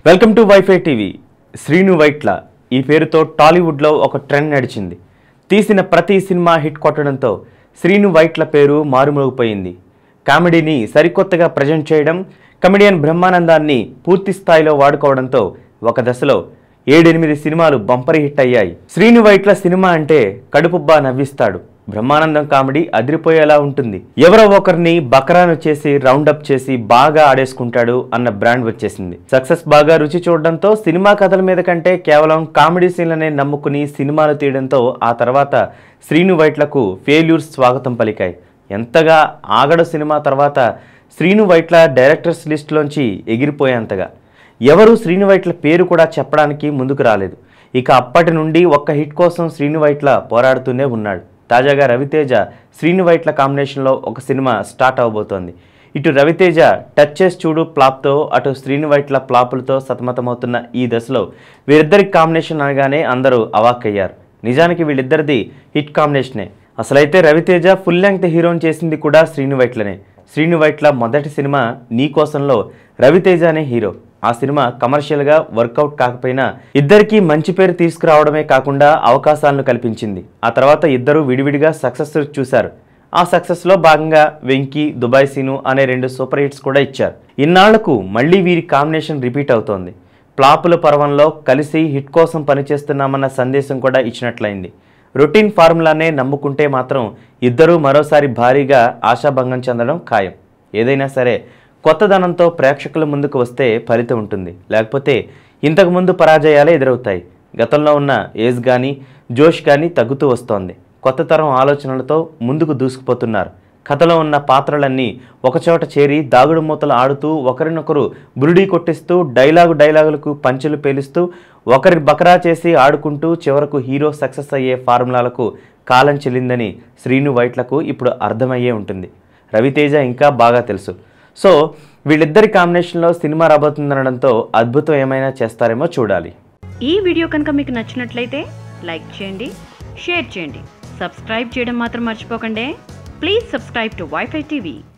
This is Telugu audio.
welcome to WiFi TV Srinu Vaitla ఈ పేరుతో టాలీవుడ్లో ఒక ట్రెండ్ నడిచింది తీసిన ప్రతి సినిమా హిట్ కొట్టడంతో శ్రీను వైట్ల పేరు మారుమోగిపోయింది కామెడీని సరికొత్తగా ప్రజెంట్ చేయడం కమెడియన్ బ్రహ్మానందాన్ని పూర్తి స్థాయిలో వాడుకోవడంతో ఒక దశలో ఏడెనిమిది సినిమాలు బంపర్ హిట్ అయ్యాయి శ్రీను వైట్ల సినిమా అంటే కడుపుబ్బా నవ్విస్తాడు బ్రహ్మానందం కామెడీ అదిరిపోయేలా ఉంటుంది ఎవరో ఒకరిని బకరాను చేసి రౌండప్ చేసి బాగా ఆడేసుకుంటాడు అన్న బ్రాండ్ వచ్చేసింది సక్సెస్ బాగా రుచి చూడడంతో సినిమా కథల మీద కంటే కేవలం కామెడీ సీన్లనే నమ్ముకుని సినిమాలు తీయడంతో ఆ తర్వాత శ్రీను వైట్లకు ఫెయిల్యూర్స్ స్వాగతం పలికాయి ఎంతగా ఆగడు సినిమా తర్వాత శ్రీను వైట్ల డైరెక్టర్స్ లిస్టులోంచి ఎగిరిపోయేంతగా ఎవరు శ్రీను వైట్ల పేరు కూడా చెప్పడానికి ముందుకు రాలేదు ఇక అప్పటి నుండి ఒక్క హిట్ కోసం శ్రీను వైట్ల పోరాడుతూనే ఉన్నాడు తాజాగా రవితేజ శ్రీను వైట్ల కాంబినేషన్లో ఒక సినిమా స్టార్ట్ అవబోతోంది ఇటు రవితేజ టచ్ చేసి చూడు ప్లాప్తో అటు శ్రీను వైట్ల ప్లాపులతో సతమతమవుతున్న ఈ దశలో వీరిద్దరి కాంబినేషన్ అనగానే అందరూ అవాక్కయ్యారు నిజానికి వీళ్ళిద్దరిది హిట్ కాంబినేషనే అసలైతే రవితేజ ఫుల్ లెంగ్త్ హీరోని చేసింది కూడా శ్రీను వైట్లనే శ్రీను వైట్ల మొదటి సినిమా నీ కోసంలో రవితేజనే హీరో ఆ సినిమా కమర్షియల్గా వర్కౌట్ కాకపోయినా ఇద్దరికీ మంచి పేరు తీసుకురావడమే కాకుండా అవకాశాలను కల్పించింది ఆ తర్వాత ఇద్దరు విడివిడిగా సక్సెస్ చూశారు ఆ సక్సెస్లో భాగంగా వెంకీ దుబాయ్ సీను అనే రెండు సూపర్ హిట్స్ కూడా ఇచ్చారు ఇన్నాళ్లకు మళ్ళీ వీరి కాంబినేషన్ రిపీట్ అవుతోంది ప్లాపుల పర్వంలో కలిసి హిట్ కోసం పనిచేస్తున్నామన్న సందేశం కూడా ఇచ్చినట్లయింది రొటీన్ ఫార్ములానే నమ్ముకుంటే మాత్రం ఇద్దరూ మరోసారి భారీగా ఆశాభంగం చెందడం ఖాయం ఏదైనా సరే కొత్తదనంతో ప్రేక్షకుల ముందుకు వస్తే ఫలితం ఉంటుంది లేకపోతే ఇంతకుముందు పరాజయాలే ఎదురవుతాయి గతంలో ఉన్న ఏజ్ కానీ జోష్ కానీ తగ్గుతూ వస్తోంది కొత్త తరం ఆలోచనలతో ముందుకు దూసుకుపోతున్నారు కథలో ఉన్న పాత్రలన్నీ ఒకచోట చేరి దాగుడు మూతలు ఆడుతూ ఒకరినొకరు బురుడీ కొట్టిస్తూ డైలాగు డైలాగులకు పంచులు పేలుస్తూ ఒకరి బకరా చేసి ఆడుకుంటూ చివరకు హీరో సక్సెస్ అయ్యే ఫార్ములాలకు కాలం చెల్లిందని శ్రీను వైట్లకు ఇప్పుడు అర్థమయ్యే ఉంటుంది రవితేజ ఇంకా బాగా తెలుసు సో వీళ్ళిద్దరి కాంబినేషన్లో సినిమా రాబోతుందనడంతో అద్భుతం ఏమైనా చేస్తారేమో చూడాలి ఈ వీడియో కనుక మీకు నచ్చినట్లయితే లైక్ చేయండి షేర్ చేయండి సబ్స్క్రైబ్ చేయడం మాత్రం మర్చిపోకండి please subscribe to WiFi TV